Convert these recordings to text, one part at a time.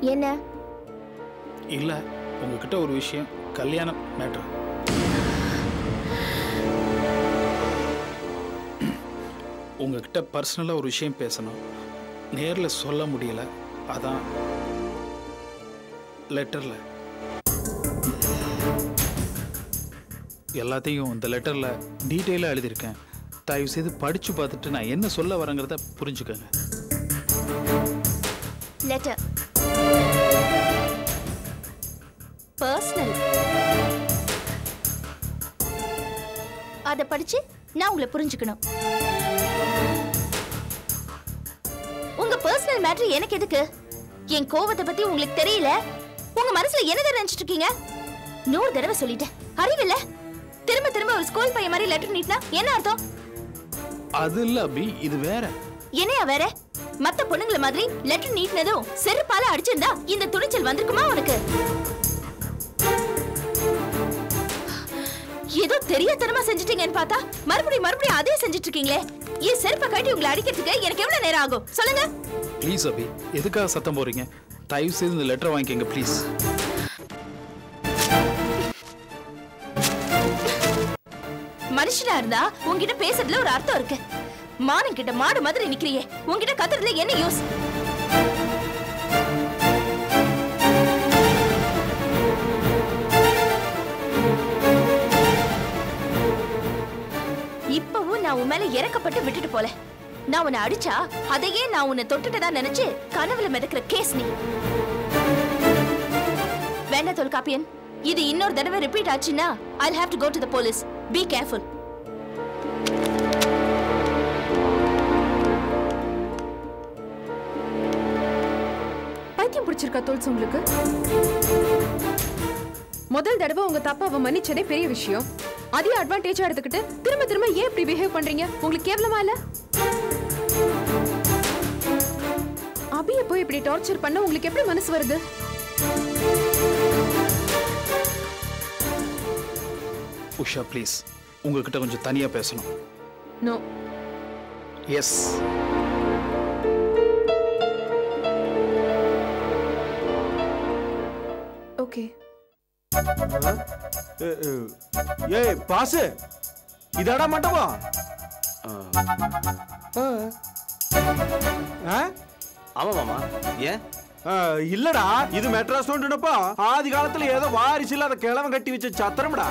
என்ன இல்லை உங்ககிட்ட ஒரு விஷயம் கல்யாணம் மேட்ரு உங்ககிட்ட பர்சனலாக ஒரு விஷயம் பேசணும் நேரில் சொல்ல முடியல அதான் லெட்டரில் எல்லாத்தையும் இந்த லெட்டரில் டீட்டெயிலாக எழுதியிருக்கேன் தயவு செய்து படித்து பார்த்துட்டு நான் என்ன சொல்ல வரேங்கிறத புரிஞ்சுக்கோங்க லெட்டர் பர்சனல் அத படிச்சு நான் உங்களை புரிஞ்சுக்கணும் உங்க பர்சனல் மேட்டர் எனக்கு எதுக்கு என் கோவத்தை பத்தி உங்களுக்கு தெரியல உங்க மனசுல என்னதான் நினைச்சிட்டு இருக்கீங்க நூறு தடவை சொல்லிட்டேன் அறிவில்ல திரும்ப திரும்ப ஒரு ஸ்கூல் பையன் மாதிரி லெட்டர் நீட்னா என்ன அர்த்தம் அது இல்லை அபி இது வேற என்னையா வேற மத்த பொண்ணுங்கள மாதிரி லெட்டர் நீட்னதும் செருப்பால அடிச்சிருந்தா இந்த துணிச்சல் வந்திருக்குமா உனக்கு ஏதோ தெரியாதனமா செஞ்சுட்டீங்கன்னு பார்த்தா மறுபடியும் மறுபடியும் அதே செஞ்சுட்டு இருக்கீங்களே என் செருப்பை கட்டி உங்களை அடிக்கிறதுக்கு எனக்கு எவ்வளவு நேரம் ஆகும் சொல்லுங்க ப்ளீஸ் அபி எதுக்காக சத்தம் போறீங்க தயவு செய்து இந்த லெட்டரை வாங்கிக்கோங்க ப்ளீஸ் மனுஷனா இருந்தா உன்கிட்ட பேசுறதுல ஒரு அர்த்தம் இருக்கு மானம் கிட்ட மாடு மாதிரி நிக்கிறியே உன்கிட்ட கத்துறதுல என்ன யூஸ் இப்பவும் நான் உன் மேல இறக்கப்பட்டு விட்டுட்டு போல நான் உன்னை அடிச்சா அதையே நான் உன்னை தொட்டுட்டதா நினைச்சு கனவுல மிதக்கிற கேஸ் நீ வேண்டாம் தொல்காப்பியன் இது இன்னொரு தடவை ரிப்பீட் ஆச்சுன்னா I'll have to go to the police. Be careful. பைத்தியம் பிடிச்சிருக்கா தோல்ஸ் உங்களுக்கு முதல் தடவை உங்க தப்ப அவ மன்னிச்சதே பெரிய விஷயம் அதையும் அட்வான்டேஜா எடுத்துக்கிட்டு திரும்ப திரும்ப ஏன் இப்படி பிஹேவ் பண்றீங்க உங்களுக்கு கேவலமா இல்ல அபிய போய் இப்படி டார்ச்சர் பண்ண உங்களுக்கு எப்படி மனசு வருது உஷா ப்ளீஸ் உங்ககிட்ட கொஞ்சம் தனியாக பேசணும் நோ எஸ் ஓகே ஏ- ஏ- ஏய் பாசு இதாடா மண்டபம் ஆ? ஆமா மாமா ஏன் ஆ, இல்லடா இது மெட்ராஸ் ஒன்றுனப்போ ஆதி காலத்துல ஏதோ வாரிசு இல்லாத கிழவன் கட்டி வச்ச சத்திரம்டா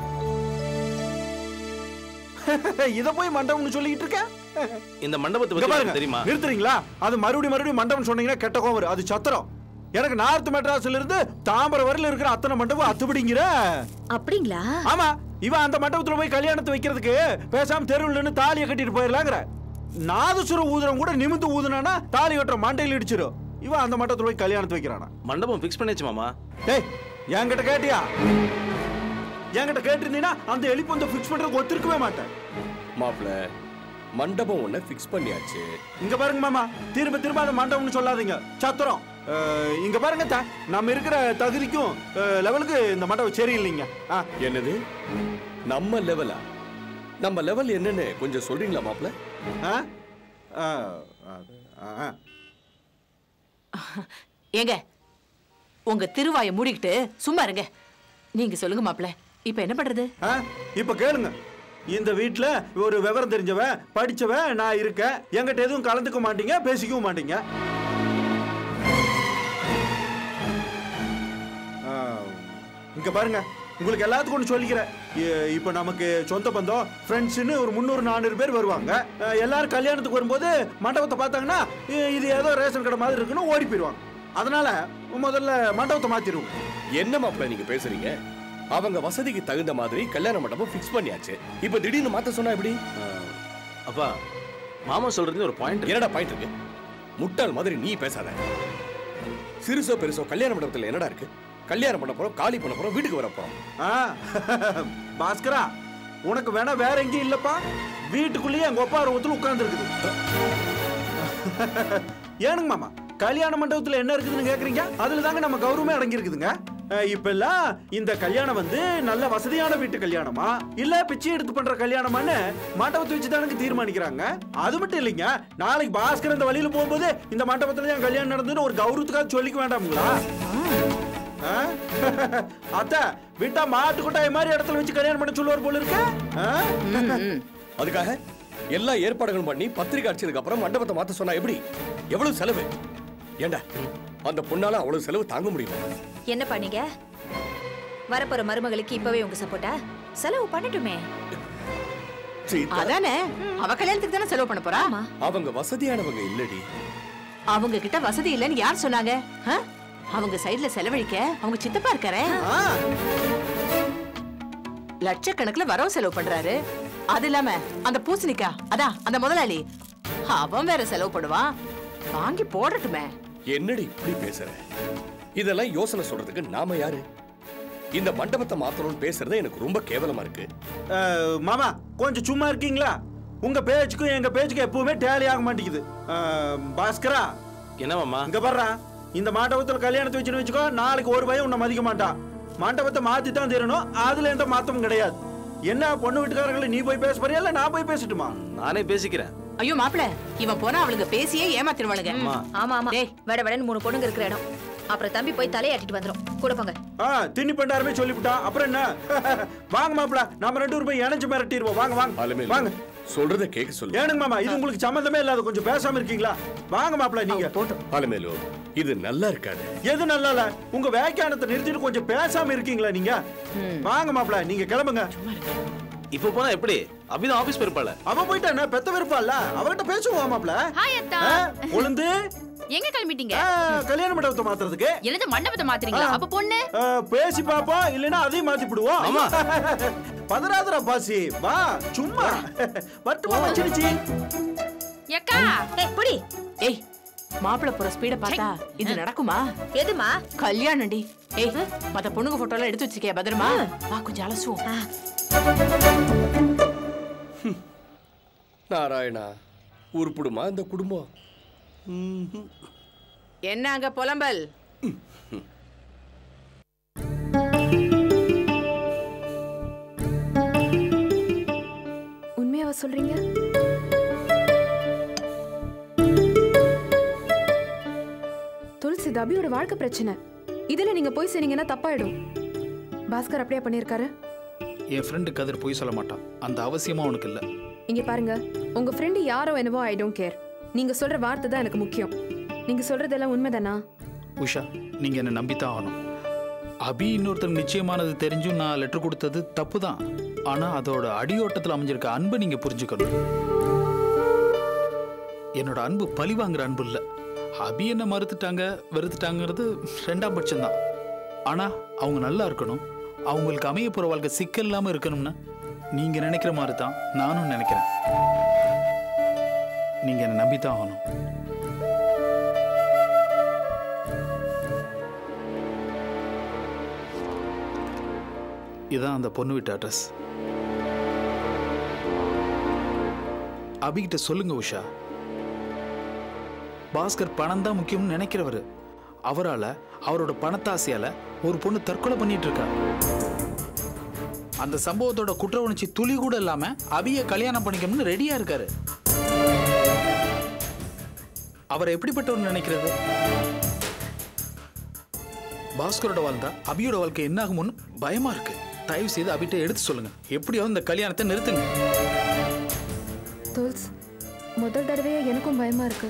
இத போய் மண்டபம்னு சொல்லிக்கிட்டு இருக்க இந்த மண்டபத்தை இங்க பத்தி பாருங்க உனக்கு தெரியுமா நிறுத்துறீங்களா அது மறுபடியும் மறுபடியும் மண்டபம் சொன்னீங்கன்னா கெட்ட கோவம் வரும். அது சத்திரம் எனக்கு நார்த் மெட்ராஸ்ல இருந்து தாம்பரம் வரையில இருக்கிற அத்தனை மண்டபம் அத்துபடிங்கிற அப்படிங்களா ஆமா இவன் அந்த மண்டபத்துல போய் கல்யாணத்தை வைக்கிறதுக்கு பேசாம தெருவுல நின்னு தாலியை கட்டிட்டு போயிடலாங்கிற நாதசுரம் ஊதுறவன் கூட நிமிந்து ஊதுனானா தாலி கட்டுற மண்டையில் இடிச்சிரும் இவன் அந்த மண்டபத்துல போய் கல்யாணத்தை வைக்கிறானா மண்டபம் ஃபிக்ஸ் பண்ணியாச்சு மாமா ஏய் என்கிட்ட கேட்டியா என்கிட்ட கேட்டிருந்தீங்கன்னா அந்த எலிப்பந்த ஃபிக்ஸ் பண்றதுக்கு ஒத்துருக்கவே மாட்டேன் மாப்பிள மண்டபம் ஒண்ணு ஃபிக்ஸ் பண்ணியாச்சு இங்க பாருங்க மாமா திரும்ப திரும்ப அந்த மண்டபம்னு சொல்லாதீங்க சத்திரம் அஹ், இங்க பாருங்க அத்தை, நம்ம இருக்கிற தகுதிக்கும் அஹ், லெவலுக்கு இந்த மண்டபம் சரியில்லைங்க ஆ என்னது நம்ம லெவலா நம்ம லெவல் என்னன்னு கொஞ்சம் சொல்றீங்களா மாப்பிள ஆ ஆ, அது, ஆ, ஆ. ஏங்க உங்க திருவாயை மூடிக்கிட்டு சும்மா இருங்க நீங்க சொல்லுங்க மாப்ள இப்ப என்ன பண்றது ஆ, இப்ப கேளுங்க இந்த வீட்ல ஒரு விவரம் தெரிஞ்சவன் படிச்சவன் நான் இருக்கேன் என்கிட்ட எதுவும் கலந்துக்க மாட்டீங்க பேசிக்கவும் மாட்டீங்க ஆ, இங்க பாருங்க உங்களுக்கு எல்லாத்துக்கும் ஒன்று சொல்லிக்கிறேன் இ- இப்ப நமக்கு சொந்த பந்தம் ஃப்ரெண்ட்ஸ்னு ஒரு முந்நூறு நானூறு பேர் வருவாங்க அஹ், எல்லாரும் கல்யாணத்துக்கு வரும்போது மண்டபத்தை பார்த்தாங்கன்னா இ- இது ஏதோ ரேஷன் கடை மாதிரி இருக்குன்னு ஓடி போயிடுவாங்க அதனால முதல்ல மண்டபத்தை மாத்திடுவோம் என்ன மாப்பிள நீங்க பேசுறீங்க அவங்க வசதிக்கு தகுந்த மாதிரி கல்யாண மண்டபம் ஃபிக்ஸ் பண்ணியாச்சு இப்ப திடீர்னு மாத்த சொன்னா எப்படி அப்பா மாமா சொல்றது ஒரு பாயிண்ட் என்னடா பாயிண்ட் இருக்கு முட்டாள் மாதிரி நீ பேசாத சிறுசோ பெருசோ கல்யாண மண்டபத்துல என்னடா இருக்கு கல்யாணம் பண்ண போறோம் காலி பண்ண போறோம் வீட்டுக்கு வர போறோம் ஆ, பாஸ்கரா உனக்கு வேணா வேற எங்கேயும் இல்லப்பா வீட்டுக்குள்ளேயே எங்க ஒப்பா ரூபத்துல உட்கார்ந்து இருக்குது ஏனுங்க மாமா கல்யாண மண்டபத்துல என்ன இருக்குதுன்னு கேக்குறீங்க அதுல தாங்க நம்ம கௌரவமே அடங்கி இருக்குதுங்க அஹ், இப்பெல்லாம் இந்த கல்யாணம் வந்து நல்ல வசதியான வீட்டு கல்யாணமா இல்ல பிச்சை எடுத்து பண்ற கல்யாணமான்னு மண்டபத்தை வச்சு தானுங்க தீர்மானிக்கிறாங்க அது மட்டும் இல்லைங்க நாளைக்கு பாஸ்கர் இந்த வழியில போகும்போது இந்த மண்டபத்துல தான் கல்யாணம் நடந்ததுன்னு ஒரு கௌரவத்துக்காக சொல்லிக்க வேண்டாமுங்களா ஆ? அத்தை விட்டா மாட்டு கொட்டாய் மாதிரி இடத்துல வச்சு கல்யாணம் பண்ண சொல்லுவார் போல இருக்கு ஆ? அதுக்காக எல்லா ஏற்பாடுகளும் பண்ணி பத்திரிக்கை அடிச்சதுக்கு அப்புறம் மண்டபத்தை மாத்த சொன்னா எப்படி எவ்வளவு செலவு ஏண்டா அந்த பொண்ணால அவ்வளவு செலவு தாங்க முடியுமா என்ன பண்ணீங்க வரப்போற மருமகளுக்கு இப்பவே உங்க சப்போர்ட்டா செலவு பண்ணட்டுமே சீதா, அதானே அவ கல்யாணத்துக்கு தானே செலவு பண்ண போறா அவங்க வசதியானவங்க இல்லடி அவங்க கிட்ட வசதி இல்லைன்னு யார் சொன்னாங்க ஆ? அவங்க சைடுல செலவழிக்க அவங்க சித்தப்பா இருக்காரே ஆ, லட்சக்கணக்குல வரவு செலவு பண்றாரு அது இல்லாம அந்த பூசணிக்கா அதான் அந்த முதலாளி அவன் வேற செலவு பண்ணுவான் வாங்கி போடட்டுமே என்னடி இப்படி பேசுற இதெல்லாம் யோசனை சொல்றதுக்கு நாம யாரு இந்த மண்டபத்தை மாத்தணும்னு பேசுறது எனக்கு ரொம்ப கேவலமா இருக்கு அஹ், மாமா கொஞ்சம் சும்மா இருக்கீங்களா உங்க பேச்சுக்கும் எங்க பேச்சுக்கும் எப்பவுமே டேலி ஆக மாட்டேங்குது அஹ், பாஸ்கரா என்ன மாமா இங்க பாடுறா இந்த மண்டபத்துல கல்யாணத்தை வச்சுன்னு வச்சுக்கோ நாளைக்கு ஒரு பையன் உன்னை மதிக்க மாட்டான் மண்டபத்தை மாத்தி தான் தீரணும் அதுல எந்த மாத்தமும் கிடையாது என்ன பொண்ணு வீட்டுக்காரங்களை நீ போய் பேச போறியா இல்ல நான் போய் பேசட்டுமா நானே பேசிக்கிறேன் ஐயோ மாப்பிள இவன் போனா அவளுங்க பேசியே ஏமாத்திருவாளுங்க ஆமா ஆமா டேய். வட வடன்னு மூணு பொண்ணுங்க இருக்கிற இடம் அப்புறம் தம்பி போய் தலையாட்டிட்டு வந்துரும் கூட போங்க ஆ தின்னி பண்டாருமே சொல்லிவிட்டான் அப்புறம் என்ன வாங்க மாப்பிள நாம ரெண்டு பேரும் போய் இணைஞ்சு மிரட்டிடுவோம் வாங்க வாங்க அலுமேலு, வாங்க சொல்றத கேட்க சொல்லு ஏனுங்க மாமா இது உங்களுக்கு சம்மந்தமே இல்லாத கொஞ்சம் பேசாம இருக்கீங்களா வாங்க மாப்பிள நீங்க அலமேலு இது நல்லா இருக்காது எது நல்லா இல்ல உங்க வேக்கானத்தை நிறுத்திட்டு கொஞ்சம் பேசாம இருக்கீங்களா நீங்க வாங்க மாப்பிள நீங்க கிளம்புங்க இப்போ போனா எப்படி அபிதான் ஆபீஸ் போயிருப்பாள அவ போயிட்டா என்ன பெத்த விருப்பால அவகிட்ட பேசுவோம் மாப்பிள ஹாய் அத்தா ஆ, கொழுந்து எங்க கிளம்பிட்டீங்க ஆ, கல்யாண மண்டபத்தை மாத்துறதுக்கு என்னது மண்டபத்தை மாத்துறீங்களா அப்ப பொண்ணு ஆ, பேசி பாப்போம் இல்லைன்னா அதையும் மாத்தி விடுவோம் ஆமா. பதறாதரா பாசி வா சும்மா வட்டுமா வச்சிருச்சு எக்கா ஏய் புடி ஏய் மாப்பிள போற ஸ்பீட பார்த்தா இது நடக்குமா எதுமா கல்யாணம்டி ஏய் மத்த பொண்ணுங்க போட்டோ எல்லாம் எடுத்து வச்சிருக்கியா பத்திரமா வா கொஞ்சம் அலசுவோம் நாராயணா உருப்பிடுமா இந்த குடும்பம் ம்ஹும். என்ன அங்க புலம்பல் உண்மையாவா சொல்றீங்க துளசி இது அபியோட வாழ்க்கை பிரச்சனை இதுல நீங்க போய் சொன்னீங்கன்னா தப்பாயிடும் பாஸ்கர் அப்படியே பண்ணியிருக்காரு என் ஃப்ரெண்டு கதிர் போய் சொல்ல மாட்டான் அந்த அவசியமா அவனுக்கு இல்லை இங்க பாருங்க உங்க ஃப்ரெண்டு யாரோ என்னவோ ஐ டோன்ட் கேர் நீங்க சொல்ற வார்த்தை தான் எனக்கு முக்கியம் நீங்க சொல்றதெல்லாம் உண்மைதானா உஷா நீங்க என்ன நம்பித்தான் ஆகணும் அபி இன்னொருத்தர் நிச்சயமானது தெரிஞ்சும் நான் லெட்டர் கொடுத்தது தப்பு தான் ஆனா அதோட அடியோட்டத்தில் அமைஞ்சிருக்க அன்பை நீங்க புரிஞ்சுக்கணும் என்னோட அன்பு பழி வாங்குற அன்பு இல்லை அபி என்ன மறுத்துட்டாங்க வெறுத்துட்டாங்கிறது ரெண்டாம் பட்சம்தான் ஆனா அவங்க நல்லா இருக்கணும் அவங்களுக்கு அமைய போற வாழ்க்கை சிக்கல் இல்லாம இருக்கணும்னு நீங்க நினைக்கிற மாதிரி தான் நானும் நினைக்கிறேன் நீங்க என்ன நம்பித்தான் ஆகணும் இதான் அந்த பொண்ணு வீட்டு அட்ரஸ் அபிகிட்ட சொல்லுங்க உஷா பாஸ்கர் பணம் தான் முக்கியம்னு நினைக்கிறவர் அவரால அவரோட பணத்தாசையால ஒரு பொண்ணு தற்கொலை பண்ணிட்டு இருக்கா அந்த சம்பவத்தோட குற்ற உணர்ச்சி துளி கூட இல்லாம அபிய கல்யாணம் பண்ணிக்கணும்னு ரெடியா இருக்காரு அவர் எப்படிப்பட்டவர் நினைக்கிறது பாஸ்கரோட வாழ்ந்தா அபியோட வாழ்க்கை என்ன ஆகுமோன்னு பயமா இருக்கு தயவு செய்து அபிட்ட எடுத்து சொல்லுங்க எப்படியாவது இந்த கல்யாணத்தை நிறுத்துங்க துல்ஸ் முதல் தடவையா எனக்கும் பயமா இருக்கு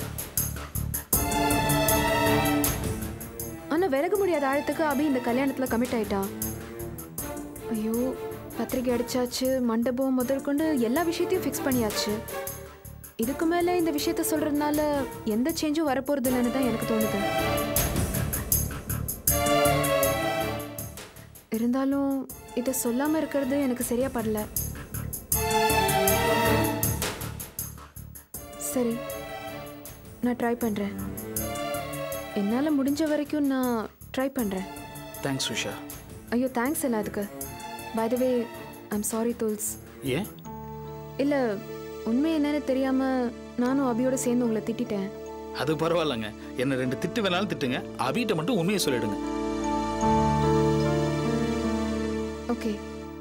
ஆனா விலக முடியாத ஆழத்துக்கு அபி இந்த கல்யாணத்துல கமிட் ஆயிட்டா ஐயோ பத்திரிக்கை அடிச்சாச்சு மண்டபம் முதற்கொண்டு எல்லா விஷயத்தையும் ஃபிக்ஸ் பண்ணியாச்சு இதுக்கு மேல இந்த விஷயத்த சொல்றதுனால எந்த சேஞ்சும் வரப்போறது இல்லைன்னு தான் எனக்கு தோணுது இருந்தாலும் இதை சொல்லாம இருக்கிறது எனக்கு சரியா படல சரி நான் ட்ரை பண்றேன் என்னால முடிஞ்ச வரைக்கும் நான் ட்ரை பண்றேன் தேங்க்ஸ் உஷா ஐயோ தேங்க்ஸ் எல்லாம் அதுக்கு by the way I'm sorry தூல்ஸ் ஏன் இல்ல உண்மை என்னன்னு தெரியாம நானும் அபியோட சேர்ந்து உங்களை திட்டிட்டேன் அது பரவாயில்லைங்க என்ன ரெண்டு திட்டு வேணாலும் திட்டுங்க அபிகிட்ட மட்டும் உண்மையை சொல்லிடுங்க ஓகே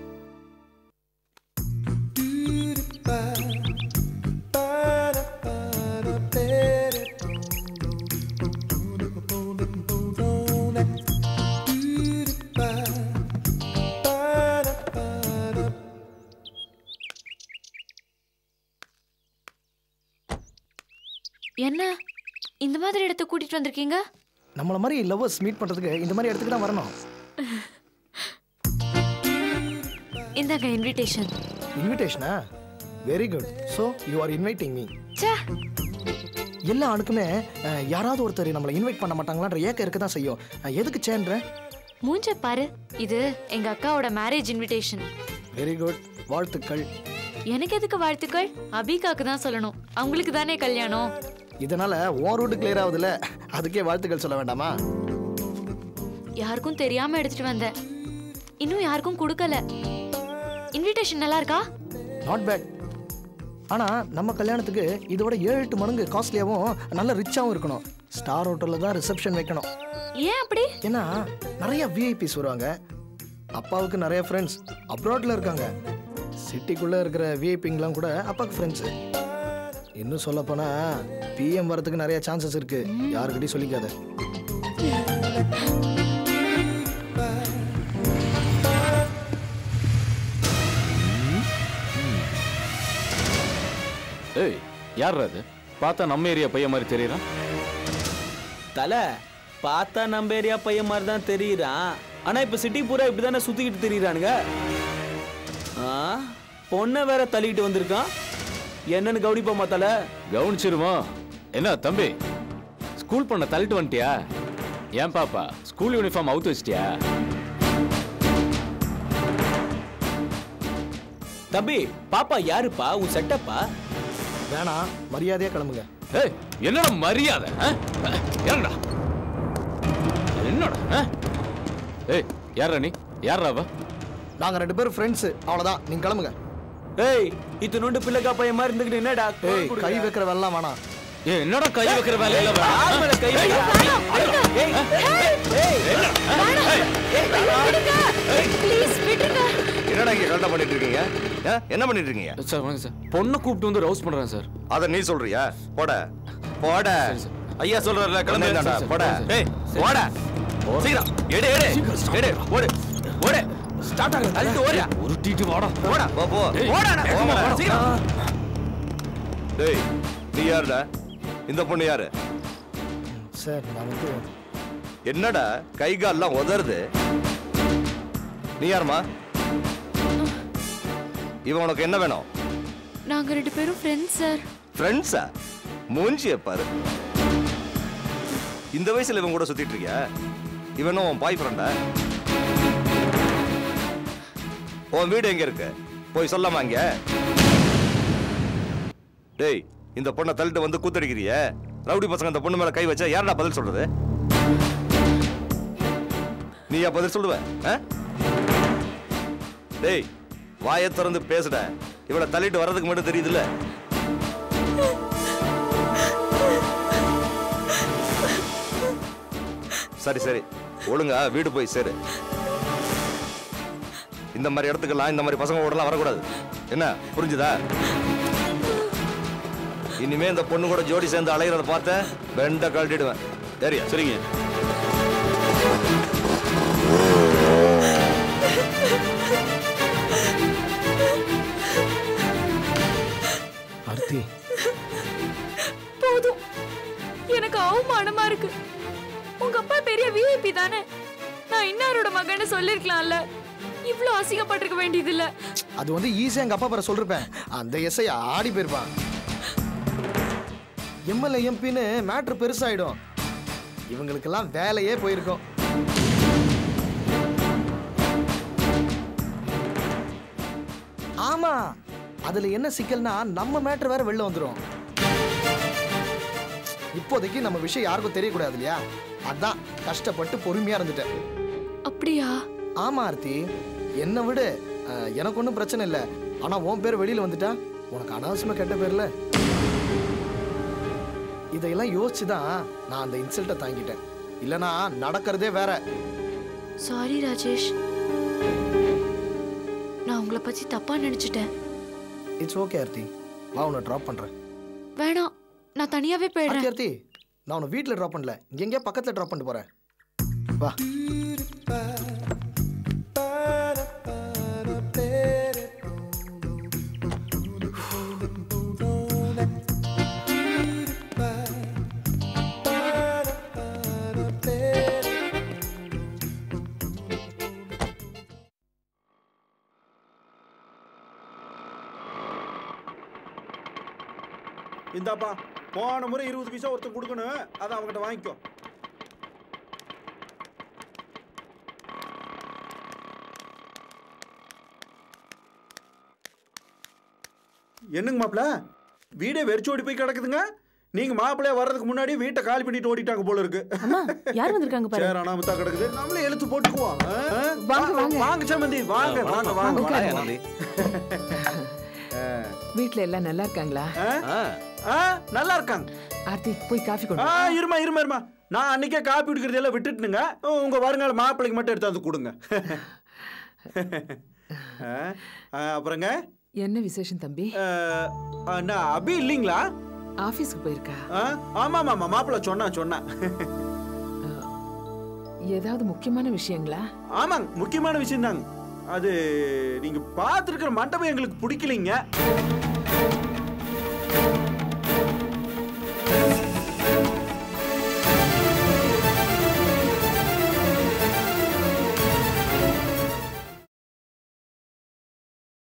என்ன இந்த மாதிரி இடத்த கூட்டிட்டு வந்திருக்கீங்க நம்மள மாதிரி லவ்வர்ஸ் மீட் பண்றதுக்கு இந்த மாதிரி இடத்துக்கு தான் வரணும் இந்தாங்க இன்விடேஷன் இன்விடேஷனா very good so you are inviting me ச்சே எல்லா ஆளுக்குமே அஹ், யாராவது ஒருத்தர் நம்மளை இன்வைட் பண்ண மாட்டாங்களான்ற ஏக்கம் இருக்க தான் செய்யும் அஹ், எதுக்கு சேன்ற மூஞ்ச பாரு இது எங்க அக்காவோட மேரேஜ் இன்விடேஷன் வெரி குட் வாழ்த்துக்கள் எனக்கு எதுக்கு வாழ்த்துக்கள் அபிகாக்கு தான் சொல்லணும் அவங்களுக்கு தானே கல்யாணம் இதனால ஓ ரூட் கிளியர் ஆகுதுல்ல அதுக்கே வாழ்த்துக்கள் சொல்ல வேண்டாமா யாருக்கும் தெரியாம எடுத்துட்டு வந்தேன் இன்னும் யாருக்கும் கொடுக்கல இன்விடேஷன் நல்லா இருக்கா நாட் பேட் ஆனா நம்ம கல்யாணத்துக்கு இதோட ஏழு எட்டு மடங்கு காஸ்ட்லியாகவும் நல்ல ரிச்சாகவும் இருக்கணும் ஸ்டார் ஹோட்டலில் தான் ரிசப்ஷன் வைக்கணும் ஏன் அப்படி ஏன்னா நிறைய விஐபிஸ் வருவாங்க அப்பாவுக்கு நிறைய ஃப்ரெண்ட்ஸ் அப்ராட்ல இருக்காங்க சிட்டிக்குள்ளே இருக்கிற விஐபிங்கெலாம் கூட அப்பாவுக்கு ஃப்ரெண்ட்ஸு இன்னும் சொல்ல போனா பிஎம் வரதுக்கு நிறைய சான்சஸ் இருக்கு யாருக்கிட்டையும் சொல்லிக்காத ஏய் யார் அது பார்த்தா நம்ம ஏரியா பையன் மாதிரி தெரியறான் தலை பார்த்தா நம்ம ஏரியா பையன் மாதிரி தான் தெரியுறான் ஆனா இப்ப சிட்டி பூரா இப்படி தானே சுத்திக்கிட்டு தெரியுறானுங்க ஆ பொண்ணை வேற தள்ளிக்கிட்டு வந்திருக்கான் என்னன்னு கவனிப்போமா தலை கவனிச்சிருமா என்ன தம்பி ஸ்கூல் பண்ண தள்ளிட்டு வந்துட்டியா ஏன் பாப்பா ஸ்கூல் யூனிஃபார்ம் அவுத்து வச்சிட்டியா தம்பி பாப்பா யாருப்பா உன் செட்டப்பா வேணாம் மரியாதையாக கிளம்புங்க ஏய் என்னடா மரியாதை ஆ? இறங்குடா என்னடா ஆ? ஏய் யாரா நீ யாரா அவ நாங்கள் ரெண்டு பேரும் ஃப்ரெண்ட்ஸு அவ்வளோதான் நீங்கள் கிளம்புங்க ஏய் இத்தனோண்டு பிள்ளைக்கா பையன் மாதிரி இருந்துக்கிட்டு என்னடா ஏய் கை வைக்கிற வெள்ளம் வேணாம் ஏய் என்னடா கை வைக்கிற வேலையில யார் மேல கை வைக்கிறா? ஏய், ஏய், ப்ளீஸ் விட்டுருங்க என்னடா இங்க கரெக்டா பண்ணிட்டு இருக்கீங்க ஆ? என்ன பண்ணிட்டு இருக்கீங்க சார் வணக்கம் சார் பொண்ணை கூப்பிட்டு வந்து ரவுஸ் பண்றேன் சார் அத நீ சொல்றியா போட போட ஐயா சொல்றாருல கிளம்பி சரி, தான்டா சரி, போட சரி. ஏய் போட சீக்கிரம் எடு எடு எடு ஓடு ஓடு ஸ்டார்ட் ஆகுது அதுக்கு ஓடு ஒரு டீட்டு வாடா போடா போ போ ஏய், போடா வேகமா போடா போடா. சீக்கிரம் டேய் நீ யாருடா இந்த பொண்ணு யாரு சார் நான் வந்து என்னடா கை கால்லாம் உதறுது நீ யாருமா இவன் உனக்கு என்ன வேணும் நாங்க ரெண்டு பேரும் ஃப்ரெண்ட்ஸ் சார் ஃப்ரெண்ட்ஸா மூஞ்சிய பாரு இந்த வயசுல இவன் கூட சுத்திட்டு இருக்கியா இவனும் உன் பாய் ஃப்ரெண்டா உன் வீடு எங்க இருக்கு போய் சொல்லாமா இங்க டேய் இந்த பொண்ணை தள்ளிட்டு வந்து கூத்தடிக்கிறிய ரவுடி பசங்க இந்த பொண்ணு மேல கை வச்சா யாரடா பதில் சொல்றது நீயா பதில் சொல்லுவ ஆ? டேய் வாயை திறந்து பேசுட இவளை தள்ளிட்டு வர்றதுக்கு மட்டும் தெரியுதுல்ல சரி சரி ஒழுங்கா வீடு போய் சேரு இந்த மாதிரி இடத்துக்கெல்லாம் இந்த மாதிரி பசங்க ஓடலாம் வரக்கூடாது என்ன புரிஞ்சுதா இனிமே இந்த பொண்ணு கூட ஜோடி சேர்ந்து அலைகிறத பார்த்த வெண்ட கழட்டிடுவேன் சரியா சரிங்க ஆர்த்தி போதும் எனக்கு அவமானமா இருக்கு உங்க அப்பா பெரிய விஐபி தானே நான் இன்னாரோட மகன்னு சொல்லிருக்கலாம்ல இவ்ளோ அசிங்கப்பட்டிருக்க வேண்டியது இல்ல அது வந்து ஈஸியாக எங்கள் அப்பா பேரை சொல்லிருப்பேன் அந்த எஸ்ஐ ஆடி போயிருப்பான் எம்எல்ஏ எம்பின்னு மேட்ரு பெருசாயிடும் இவங்களுக்கெல்லாம் வேலையே போயிருக்கும் ஆமா அதுல என்ன சிக்கல்னா நம்ம மேட்ரு வேற வெளில வந்துடும் இப்போதைக்கு நம்ம விஷயம் யாருக்கும் தெரியக்கூடாது இல்லையா அதான் கஷ்டப்பட்டு பொறுமையா இருந்துட்டேன் அப்படியா ஆமா ஆர்த்தி என்னை விடு அஹ், எனக்கு ஒன்றும் பிரச்சனை இல்லை ஆனா உன் பேர் வெளியில வந்துட்டா உனக்கு அனாவசியமா கெட்ட பேர்ல இதையெல்லாம் யோசிச்சு தான் நான் அந்த இன்சல்ட்டை தாங்கிட்டேன் இல்லனா நடக்கிறதே வேற சாரி ராஜேஷ் நான் உங்களை பத்தி தப்பா நினைச்சிட்டேன் இட்ஸ் ஓகே ஆர்த்தி வா உன்னை ட்ராப் பண்ணுறேன் வேணாம் நான் தனியாவே போயிடுறேன் ஆர்த்தி ஆர்த்தி நான் உன்னை வீட்டில் ட்ராப் பண்ணல இங்கே எங்கேயா பக்கத்தில் ட்ராப் பண்ணிட்டு போகிறேன் வா இந்தாப்பா போன முறை இருபது பைசா ஒருத்தன் கொடுக்கணும் அதை அவங்ககிட்ட வாங்கிக்கோ என்னங்க மாப்பிள வீடே வெறிச்சு ஓடி போய் கிடக்குதுங்க நீங்க மாப்பிள்ளைய வர்றதுக்கு முன்னாடி வீட்டை காலி பண்ணிட்டு ஓடிட்டாங்க போல இருக்கு யார் வந்திருக்காங்க பாரு சேர் அனாமத்தா கிடக்குது நம்மளே எழுத்து போட்டுக்குவோம் ஆ? ஆ? வாங்க, வாங்க. வாங்க சமந்தி வாங்க வாங்க வாங்க உட்காருங்க. வாங்க வீட்ல எல்லாம் நல்லா இருக்காங்களா ஆ? ஆ, நல்லா இருக்காங்க ஆர்த்தி போய் காஃபி கொண்டு ஆ வா. இருமா இருமா இருமா நான் அன்னைக்கே காப்பி குடிக்கிறதெல்லாம் விட்டுட்டுனுங்க உங்க வருங்கால மாப்பிள்ளைக்கு மட்டும் எடுத்து வந்து கொடுங்க ஆ, ஆ, அப்புறங்க என்ன விசேஷம் தம்பி ஆ, ஆ, நான் அபி இல்லைங்களா ஆபீஸ்க்கு போயிருக்கா ஆ, ஆமா ஆமா மாப்பிள்ளை சொன்னா சொன்னா ஏதாவது முக்கியமான விஷயங்களா ஆமாங்க முக்கியமான விஷயம் தாங்க அது நீங்க பார்த்துருக்கிற மண்டபம் எங்களுக்கு பிடிக்கலைங்க